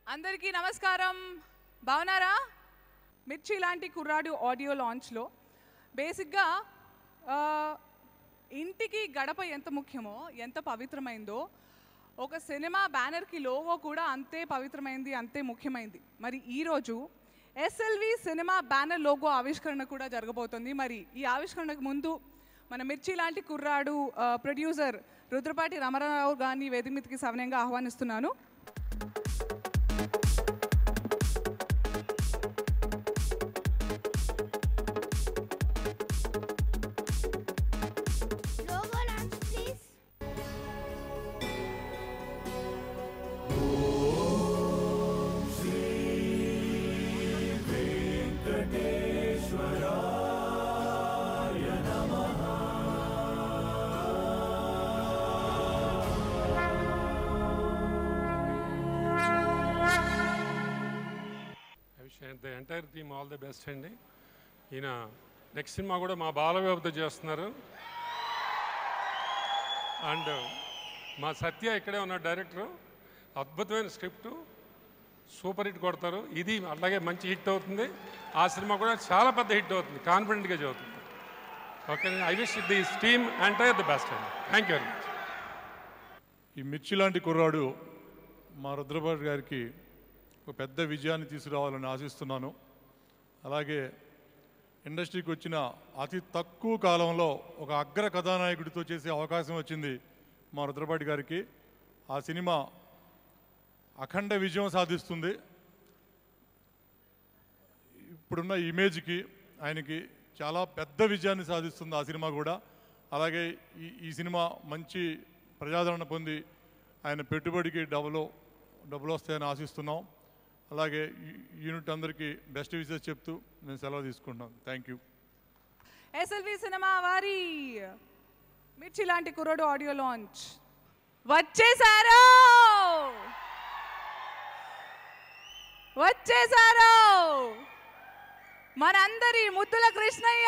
అందరికీ నమస్కారం బాగున్నారా మిర్చి లాంటి కుర్రాడు ఆడియో లాంచ్లో బేసిక్గా ఆ, ఇంటికి గడప ఎంత ముఖ్యమో ఎంత పవిత్రమైందో ఒక సినిమా బ్యానర్కి లోగో కూడా అంతే పవిత్రమైంది అంతే ముఖ్యమైంది మరి ఈరోజు ఎస్ఎల్వి సినిమా బ్యానర్ లోగో ఆవిష్కరణ కూడా జరగబోతుంది మరి ఈ ఆవిష్కరణకు ముందు మన మిర్చి లాంటి కుర్రాడు ఆ, ప్రొడ్యూసర్ రుద్రపాటి రామారావు గారిని వేదిక మీదకి సవనంగా ఆహ్వానిస్తున్నాను Logo launch, please. I wish the entire team all the best అండి ఈయన నెక్స్ట్ సినిమా కూడా మా బాలవ్యవత చేస్తున్నారు అండ్ మా సత్య ఇక్కడే ఉన్న డైరెక్టరు అద్భుతమైన స్క్రిప్ట్ సూపర్ హిట్ కొడతారు ఇది అలాగే మంచి హిట్ అవుతుంది ఆ సినిమా కూడా చాలా పెద్ద హిట్ అవుతుంది కాన్ఫిడెంట్గా చదువుతుంది okay I wish this team entire the best అండి థ్యాంక్ యూ వెరీ మచ్ ఈ మిర్చి లాంటి కుర్రాడు మా రుద్రబాబు గారికి ఒక పెద్ద విజయాన్ని తీసుకురావాలని ఆశిస్తున్నాను అలాగే ఇండస్ట్రీకి వచ్చిన అతి తక్కువ కాలంలో ఒక అగ్ర కథానాయకుడితో చేసే అవకాశం వచ్చింది మా రుద్రపాటి గారికి ఆ సినిమా అఖండ విజయం సాధిస్తుంది ఇప్పుడున్న ఇమేజ్కి ఆయనకి చాలా పెద్ద విజయాన్ని సాధిస్తుంది ఆ సినిమా కూడా అలాగే ఈ ఈ సినిమా మంచి ప్రజాదరణ పొంది ఆయన పెట్టుబడికి డబ్బులు డబ్బులు వస్తాయని ఆశిస్తున్నాం అలాగే ఈ యూనిట్ అందరికీ బెస్ట్ విషెస్ చెప్తూ నేను సెలవు తీసుకుంటాను థ్యాంక్ యూ ఎస్ఎల్వి సినిమా వారి మిర్చి లాంటి కుర్రోడు ఆడియో లాంచ్ వచ్చేసారు వచ్చేసారు మనందరి ముద్దుల కృష్ణయ్య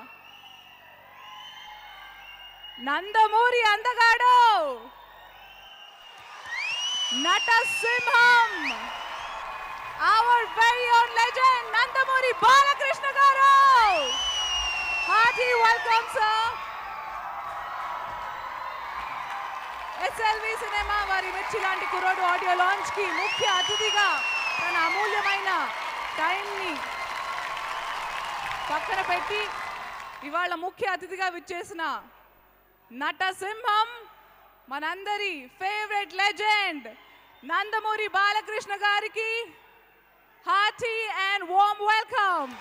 నందమూరి అందగాడు నట సింహం our very own legend Nandamuri Balakrishna garu hearty welcome sir SLV సినిమా వారి మిర్చి లాంటి కుర్రోడు ఆడియో లాంచ్ కి ముఖ్య అతిథిగా తన అమూల్యమైన టైంని పక్కన పెట్టి ఇవాళ ముఖ్య అతిథిగా విచ్చేసిన నట సింహం మనందరి ఫేవరెట్ లెజెండ్ నందమూరి బాలకృష్ణ గారికి హార్టీ అండ్ వామ్ వెల్కమ్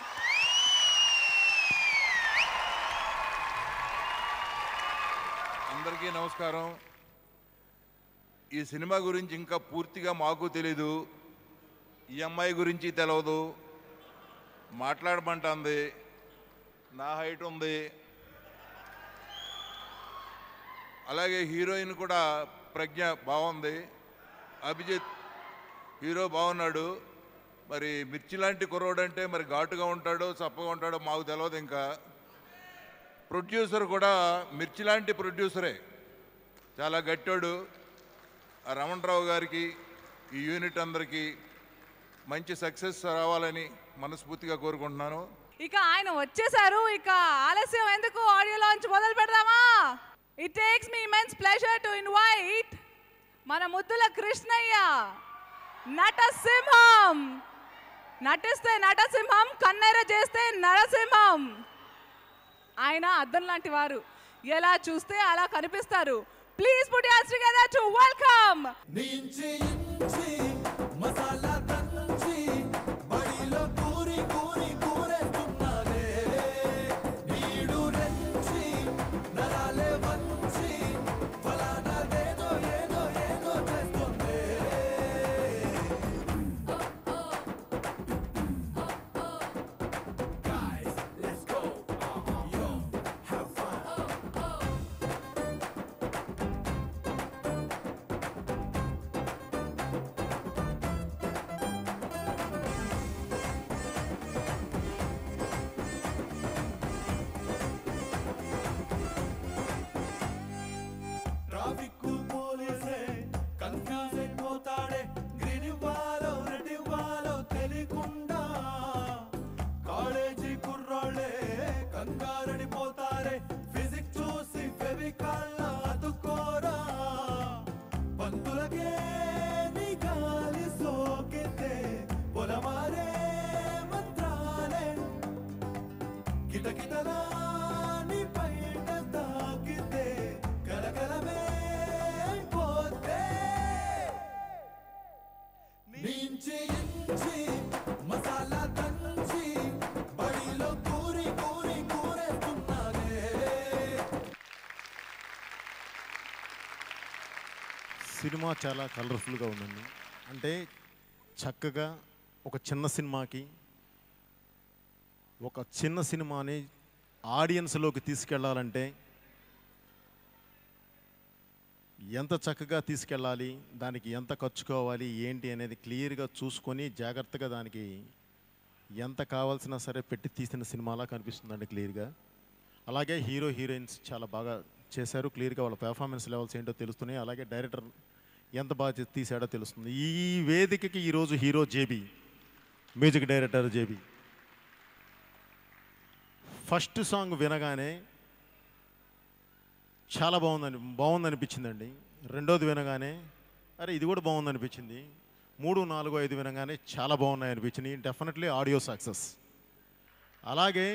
అందరికీ నమస్కారం ఈ సినిమా గురించి ఇంకా పూర్తిగా మాకు తెలీదు ఈ అమ్మాయి గురించి తెలియదు మాట్లాడమంటుంది నా హైట్ ఉంది అలాగే హీరోయిన్ కూడా ప్రజ్ఞ బాగుంది అభిజిత్ హీరో బాగున్నాడు మరి మిర్చి లాంటి కుర్రోడు అంటే మరి ఘాటుగా ఉంటాడో చప్పగా ఉంటాడో మాకు తెలియదు ఇంకా ప్రొడ్యూసర్ కూడా మిర్చి లాంటి ప్రొడ్యూసరే చాలా గట్టాడు ఆ రమణరావు గారికి ఈ యూనిట్ అందరికీ మంచి సక్సెస్ రావాలని మనస్ఫూర్తిగా కోరుకుంటున్నాను ఇక ఆయన వచ్చేసారు ఇక ఆలస్యం ఎందుకు ఆడియో లాంచ్ మొదలు పెడదామా it takes me immense pleasure to invite మన ముద్దుల కృష్ణయ్య నటసింహం నటిస్తే నటసింహం కన్నెర చేస్తే నరసింహం ఆయన అద్దం లాంటి వారు ఎలా చూస్తే అలా కనిపిస్తారు please put us together to welcome నించి ఇంచి మసాలా దంచి బడిలో కూరి కూరి కూరేస్తున్నారే నీడు రెంచి నరాలే వంచి ఫలానాదేదో ఏదో ఏదో చేస్తుంది Guys, let's go. Yo, have fun. సినిమా చాలా కలర్ఫుల్గా ఉందండి అంటే చక్కగా ఒక చిన్న సినిమాకి ఒక చిన్న సినిమాని ఆడియన్స్లోకి తీసుకెళ్లాలంటే ఎంత చక్కగా తీసుకెళ్ళాలి దానికి ఎంత ఖర్చు కావాలి ఏంటి అనేది క్లియర్గా చూసుకొని జాగ్రత్తగా దానికి ఎంత కావాల్సినా సరే పెట్టి తీసిన సినిమాలా కనిపిస్తుందండి క్లియర్గా అలాగే హీరో హీరోయిన్స్ చాలా బాగా చేశారు క్లియర్గా వాళ్ళ పెర్ఫార్మెన్స్ లెవెల్స్ ఏంటో తెలుస్తున్నాయి అలాగే డైరెక్టర్ ఎంత బాగా చే- తీశాడో తెలుస్తుంది ఈ వేదికకి ఈరోజు hero JB music director JB first song వినగానే చాలా బాగుందని బాగుంది అనిపించిందండి రెండోది వినగానే అరే ఇది కూడా బాగుంది అనిపించింది మూడు నాలుగు ఐదు వినగానే చాలా బాగున్నాయి అనిపించింది డెఫినెట్లీ ఆడియో సక్సెస్ అలాగే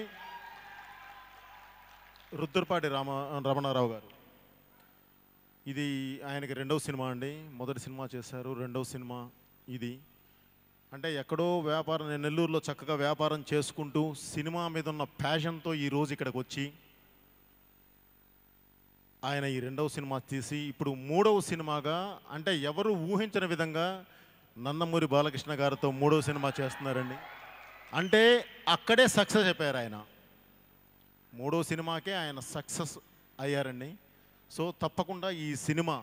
రుద్రపాటి రామ రమణారావు గారు ఇది ఆయనకి రెండవ సినిమా అండి మొదటి సినిమా చేశారు రెండవ సినిమా ఇది అంటే ఎక్కడో వ్యాపారం నేను నెల్లూరులో చక్కగా వ్యాపారం చేసుకుంటూ సినిమా మీద ఉన్న ప్యాషన్తో ఈరోజు ఇక్కడికి వచ్చి ఆయన ఈ రెండవ సినిమా తీసి ఇప్పుడు మూడవ సినిమాగా అంటే ఎవరు ఊహించిన విధంగా నందమూరి బాలకృష్ణ గారితో మూడవ సినిమా చేస్తున్నారండి అంటే అక్కడే సక్సెస్ అయిపోయారు ఆయన మూడో సినిమాకే ఆయన సక్సెస్ అయ్యారండి సో తప్పకుండా ఈ సినిమా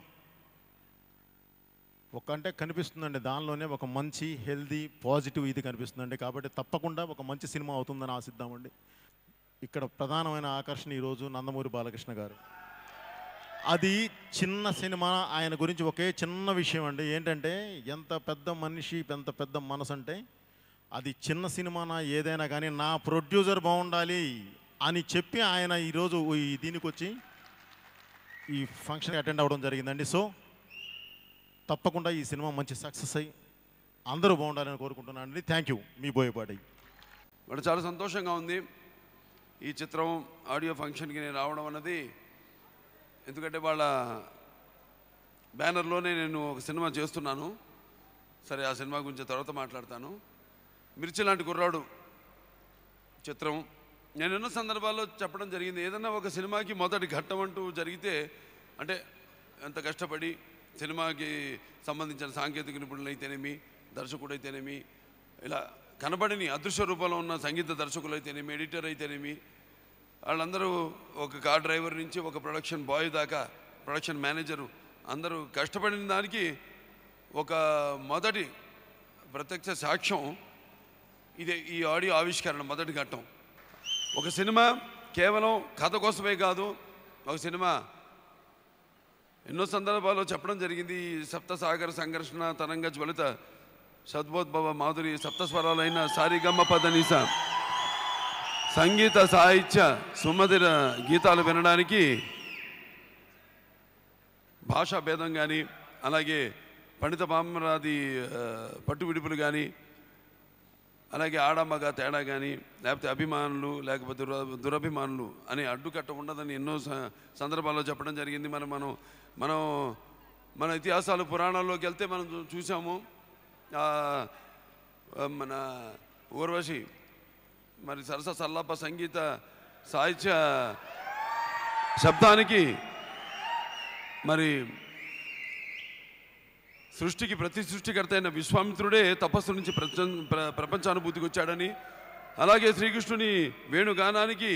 ఒక అంటే కనిపిస్తుందండి దానిలోనే ఒక మంచి హెల్దీ పాజిటివ్ ఇది కనిపిస్తుందండి కాబట్టి తప్పకుండా ఒక మంచి సినిమా అవుతుందని ఆశిద్దామండి ఇక్కడ ప్రధానమైన ఆకర్షణ ఈరోజు నందమూరి బాలకృష్ణ గారు అది చిన్న సినిమా ఆయన గురించి ఒకే చిన్న విషయం అండి ఏంటంటే ఎంత పెద్ద మనిషి ఎంత పెద్ద మనసు అంటే అది చిన్న సినిమానా ఏదైనా కానీ నా ప్రొడ్యూసర్ బాగుండాలి అని చెప్పి ఆయన ఈరోజు ఈ దీనికి వచ్చి ఈ ఫంక్షన్ అటెండ్ అవ్వడం జరిగిందండి సో తప్పకుండా ఈ సినిమా మంచి సక్సెస్ అయ్యి అందరూ బాగుండాలని కోరుకుంటున్నాను అండి థ్యాంక్ యూ మీ బోయపాటి వాడు చాలా సంతోషంగా ఉంది ఈ చిత్రం ఆడియో ఫంక్షన్కి నేను రావడం అన్నది ఎందుకంటే వాళ్ళ బ్యానర్లోనే నేను ఒక సినిమా చేస్తున్నాను సరే ఆ సినిమా గురించి తర్వాత మాట్లాడతాను మిర్చి లాంటి కుర్రాడు చిత్రం నేను ఎన్నో సందర్భాల్లో చెప్పడం జరిగింది ఏదన్నా ఒక సినిమాకి మొదటి ఘట్టం అంటూ జరిగితే అంటే ఎంత కష్టపడి సినిమాకి సంబంధించిన సాంకేతిక నిపుణులు అయితేనేమి దర్శకుడు అయితేనేమి ఇలా కనబడిని అదృశ్య రూపంలో ఉన్న సంగీత దర్శకులు అయితేనేమి ఎడిటర్ అయితేనేమి వాళ్ళందరూ ఒక కార్ డ్రైవర్ నుంచి ఒక ప్రొడక్షన్ బాయ్ దాకా ప్రొడక్షన్ మేనేజరు అందరూ కష్టపడిన దానికి ఒక మొదటి ప్రత్యక్ష సాక్ష్యం ఇదే ఈ ఆడియో ఆవిష్కరణ మొదటి ఘట్టం ఒక సినిమా కేవలం కథ కోసమే కాదు ఒక సినిమా ఎన్నో సందర్భాల్లో చెప్పడం జరిగింది ఈ సప్త సాగర సంఘర్షణ తరంగ జ్వలిత సద్బోద్భవ మాధురి సప్తస్వరాలైన సారిగమ్మ పదనిస సంగీత సాహిత్య సుమధుర గీతాలు వినడానికి భాషా భేదం కానీ అలాగే పండిత పామరాది ఆ, పట్టు విడుపులు కానీ అలాగే ఆడమ్మగా తేడా కానీ లేకపోతే అభిమానులు లేకపోతే దుర దురభిమానులు అనే అడ్డుకట్ట ఉండదని ఎన్నో స- సందర్భాల్లో చెప్పడం జరిగింది మనం మనం మనం మన ఇతిహాసాలు పురాణాల్లోకి వెళ్తే మనం చూ- చూసాము ఆ, ఆ, మన ఊర్వశి మరి సరస సల్లాప సంగీత సాహిత్య శబ్దానికి మరి సృష్టికి ప్రతి సృష్టికర్త అయిన విశ్వామిత్రుడే తపస్సు నుంచి ప్రపంచ ప్ర- ప్రపంచానుభూతికి వచ్చాడని అలాగే శ్రీకృష్ణుని వేణుగానానికి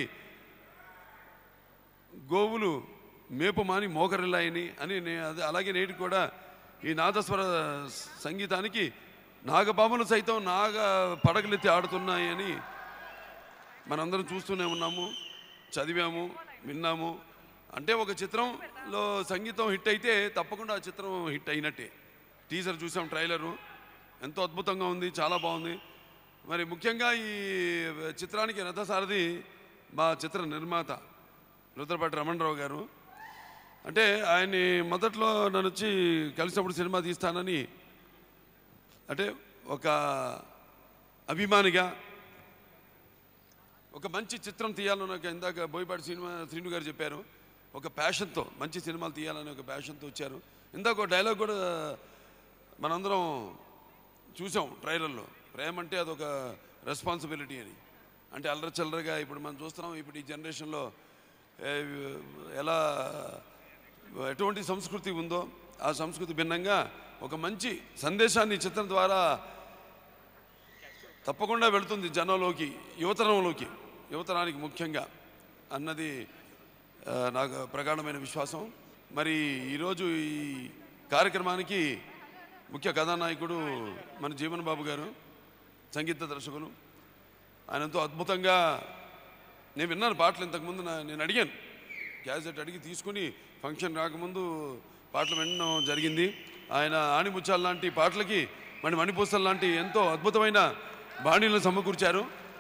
గోవులు మేపు మాని మోకరిల్లాయని అని నే- అదే అలాగే నేటి కూడా ఈ నాదస్వర సంగీతానికి నాగపాములు సైతం నాగ పడగలెత్తి ఆడుతున్నాయని మనందరం చూస్తూనే ఉన్నాము చదివాము విన్నాము అంటే ఒక చిత్రంలో సంగీతం హిట్ అయితే తప్పకుండా ఆ చిత్రం హిట్ అయినట్టే టీజర్ చూసాం ట్రైలరు ఎంతో అద్భుతంగా ఉంది చాలా బాగుంది మరి ముఖ్యంగా ఈ చిత్రానికి రథసారథి మా చిత్ర నిర్మాత రుద్రపాటి రమణరావు గారు అంటే ఆయన్ని మొదట్లో నన్ను వచ్చి కలిసినప్పుడు సినిమా తీస్తానని అంటే ఒక అభిమానిగా ఒక మంచి చిత్రం తీయాలని నాకు ఇందాక బోయపాటి సినిమా శ్రీను గారు చెప్పారు ఒక ప్యాషన్తో మంచి సినిమాలు తీయాలని ఒక ప్యాషన్తో వచ్చారు ఇందాక ఒక డైలాగ్ కూడా మనందరం చూసాం ట్రైలర్లో ప్రేమ అంటే అదొక రెస్పాన్సిబిలిటీ అని అంటే అల్లరి చిల్లరగా ఇప్పుడు మనం చూస్తున్నాం ఇప్పుడు ఈ జనరేషన్లో ఏ, ఎలా ఎటువంటి సంస్కృతి ఉందో ఆ సంస్కృతి భిన్నంగా ఒక మంచి సందేశాన్ని ఈ చిత్రం ద్వారా తప్పకుండా వెళుతుంది జనంలోకి యువతరంలోకి యువతరానికి ముఖ్యంగా అన్నది ఆ, నాకు ప్రగాఢమైన విశ్వాసం మరి ఈరోజు ఈ కార్యక్రమానికి ముఖ్య కథానాయకుడు మన జీవన్ బాబు గారు సంగీత దర్శకులు ఆయన ఎంతో అద్భుతంగా నేను విన్నాను పాటలు ఇంతకుముందు నా- నేను అడిగాను క్యాసెట్ అడిగి తీసుకుని ఫంక్షన్ రాకముందు పాటలు వినడం జరిగింది ఆయన ఆణిముత్యాల లాంటి పాటలకి మరి మణిపూసల లాంటి ఎంతో అద్భుతమైన బాణీలను సమకూర్చారు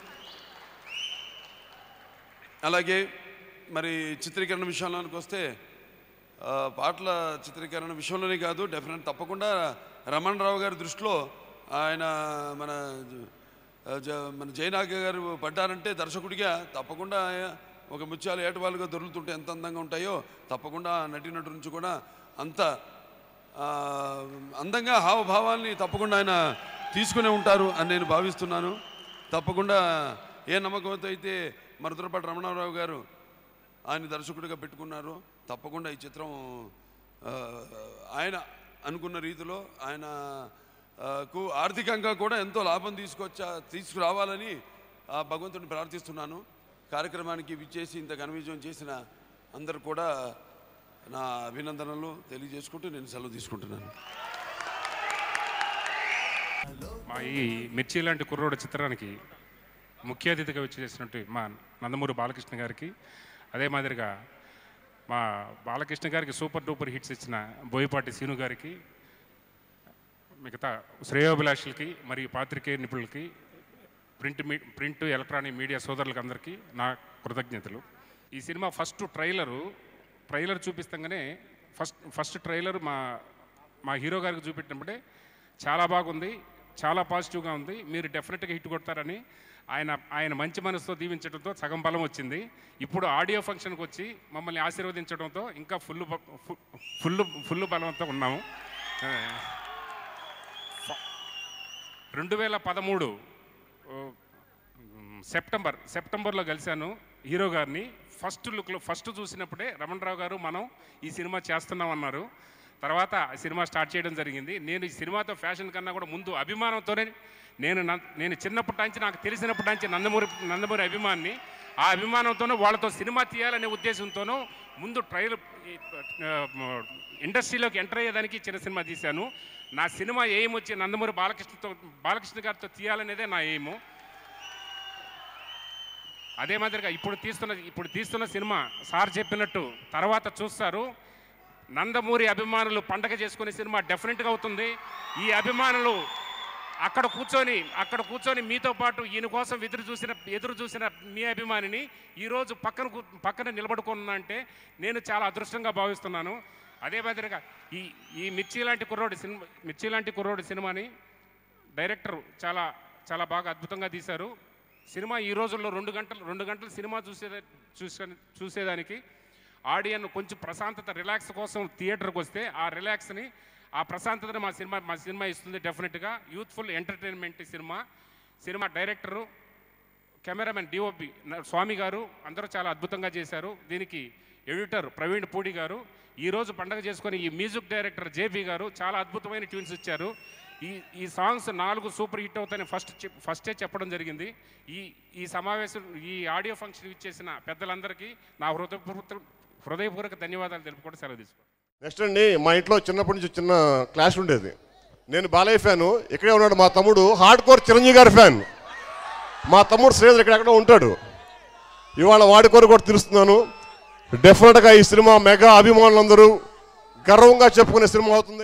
అలాగే మరి చిత్రీకరణ విషయంలోనికి వస్తే ఆ, పాటల చిత్రీకరణ విషయంలోనే కాదు డెఫినెట్ తప్పకుండా రమణ్ రావు గారి దృష్టిలో ఆయన మన ఆ, జ- మన జయనాగ గారు పడ్డారంటే దర్శకుడిగా తప్పకుండా ఒక ముత్యాలు ఏటవాళ్ళుగా దొరుకుతుంటే ఎంత అందంగా ఉంటాయో తప్పకుండా ఆ నటినటు నుంచి కూడా అంత ఆ, అందంగా హావభావాల్ని తప్పకుండా ఆయన తీసుకునే ఉంటారు అని నేను భావిస్తున్నాను తప్పకుండా ఏ నమ్మకంతో అయితే మరుదురపాటి రమణారావు గారు ఆయన దర్శకుడిగా పెట్టుకున్నారు తప్పకుండా ఈ చిత్రం ఆ, ఆయన అనుకున్న రీతిలో ఆయన ఆ, కు ఆర్థికంగా కూడా ఎంతో లాభం తీసుకొచ్చా తీసుకురావాలని ఆ భగవంతుని ప్రార్థిస్తున్నాను కార్యక్రమానికి విచ్చేసి ఇంత ఘన విజయం చేసిన అందరు కూడా నా అభినందనలు తెలియజేసుకుంటూ నేను సెలవు తీసుకుంటున్నాను మా ఈ మిర్చి లాంటి కుర్రోడు చిత్రానికి ముఖ్య అతిథిగా వచ్చి చేసినట్టు మా నందమూరి బాలకృష్ణ గారికి అదే మాదిరిగా మా బాలకృష్ణ గారికి సూపర్ డూపర్ హిట్స్ ఇచ్చిన బోయపాటి సీను గారికి మిగతా శ్రేయోభిలాషులకి మరియు పాత్రికేయ నిపుణులకి ప్రింట్ మీ ప్రింట్ ఎలక్ట్రానిక్ మీడియా సోదరులకు అందరికీ నా కృతజ్ఞతలు ఈ సినిమా ఫస్ట్ ట్రైలరు ట్రైలర్ చూపిస్తాగానే ఫస్ట్ ఫస్ట్ ట్రైలర్ మా మా హీరో గారికి చూపెట్టినప్పుడే చాలా బాగుంది చాలా పాజిటివ్గా ఉంది మీరు డెఫినెట్గా హిట్ కొడతారని ఆయన ఆయన మంచి మనసుతో దీవించడంతో సగం బలం వచ్చింది ఇప్పుడు ఆడియో ఫంక్షన్కి వచ్చి మమ్మల్ని ఆశీర్వదించడంతో ఇంకా ఫుల్ ఫుల్ ఫుల్ బలంతో ఉన్నాము ఆ, రెండు వేల పదమూడు ఓ, మ్, సెప్టెంబర్ సెప్టెంబర్లో కలిశాను హీరో గారిని ఫస్ట్ లుక్లో ఫస్ట్ చూసినప్పుడే రమణరావు గారు మనం ఈ సినిమా చేస్తున్నాం అన్నారు తర్వాత ఆ సినిమా స్టార్ట్ చేయడం జరిగింది నేను ఈ సినిమాతో ఫ్యాషన్ కన్నా కూడా ముందు అభిమానంతోనే నేను న- నేను చిన్నప్పటి నుంచి నాకు తెలిసినప్పటి నుంచి నందమూరి నందమూరి అభిమాన్ని ఆ అభిమానంతోనూ వాళ్ళతో సినిమా తీయాలనే ఉద్దేశంతోనూ ముందు ట్రైల్ ఈ, ఆ, ఇండస్ట్రీలోకి ఎంటర్ అయ్యేదానికి చిన్న సినిమా తీశాను నా సినిమా ఎయిమ్ వచ్చి నందమూరి బాలకృష్ణతో బాలకృష్ణ గారితో తీయాలనేదే నా ఎయిము అదే మాదిరిగా ఇప్పుడు తీస్తున్న ఇప్పుడు తీస్తున్న సినిమా సార్ చెప్పినట్టు తర్వాత చూస్తారు నందమూరి అభిమానులు పండగ చేసుకునే సినిమా డెఫినెట్గా అవుతుంది ఈ అభిమానులు అక్కడ కూర్చొని అక్కడ కూర్చొని మీతో పాటు ఈయన కోసం ఎదురు చూసిన ఎదురు చూసిన మీ అభిమానిని ఈరోజు పక్కన కూ- పక్కన నిలబడుకున్నా అంటే నేను చాలా అదృష్టంగా భావిస్తున్నాను అదే మాదిరిగా ఈ ఈ మిర్చి లాంటి కుర్రోడి సినిమా మిర్చి లాంటి కుర్రోడి సినిమాని డైరెక్టర్ చాలా చాలా బాగా అద్భుతంగా తీశారు సినిమా ఈ రోజుల్లో రెండు గంటలు రెండు గంటలు సినిమా చూసే చూసే చూసేదానికి ఆడియన్ కొంచెం ప్రశాంతత రిలాక్స్ కోసం థియేటర్కి వస్తే ఆ రిలాక్స్ని ఆ ప్రశాంతతని మా సినిమా మా సినిమా ఇస్తుంది డెఫినెట్గా యూత్ఫుల్ ఎంటర్టైన్మెంట్ సినిమా సినిమా director cameraman DOP Swamy garu అందరూ చాలా అద్భుతంగా చేశారు దీనికి ఎడిటర్ ప్రవీణ్ పూడి గారు ఈరోజు పండగ చేసుకొని ఈ మ్యూజిక్ డైరెక్టర్ జేపీ గారు చాలా అద్భుతమైన ట్యూన్స్ ఇచ్చారు ఈ ఈ సాంగ్స్ నాలుగు సూపర్ హిట్ అవుతాయని ఫస్ట్ చెప్- ఫస్టే చెప్పడం జరిగింది ఈ ఈ సమావేశం ఈ ఆడియో ఫంక్షన్ ఇచ్చేసిన పెద్దలందరికీ నా హృదయపూర్వక హృదయపూర్వక ధన్యవాదాలు తెలుపుకుంటూ సెలవు తీసుకుంటాను నెక్స్ట్ అండి మా ఇంట్లో చిన్నప్పటి నుంచి చిన్న క్లాష్ ఉండేది నేను బాలయ్య ఫ్యాను ఇక్కడే ఉన్నాడు మా తమ్ముడు హార్డ్ కోర్ చిరంజీవి గారి ఫ్యాన్ మా తమ్ముడు శ్రీధర్ ఇక్కడెక్కడ ఉంటాడు ఇవాళ వాడి కోరు కూడా తెలుస్తున్నాను డెఫినెట్గా ఈ సినిమా మెగా అభిమానులందరూ గర్వంగా చెప్పుకునే సినిమా అవుతుంది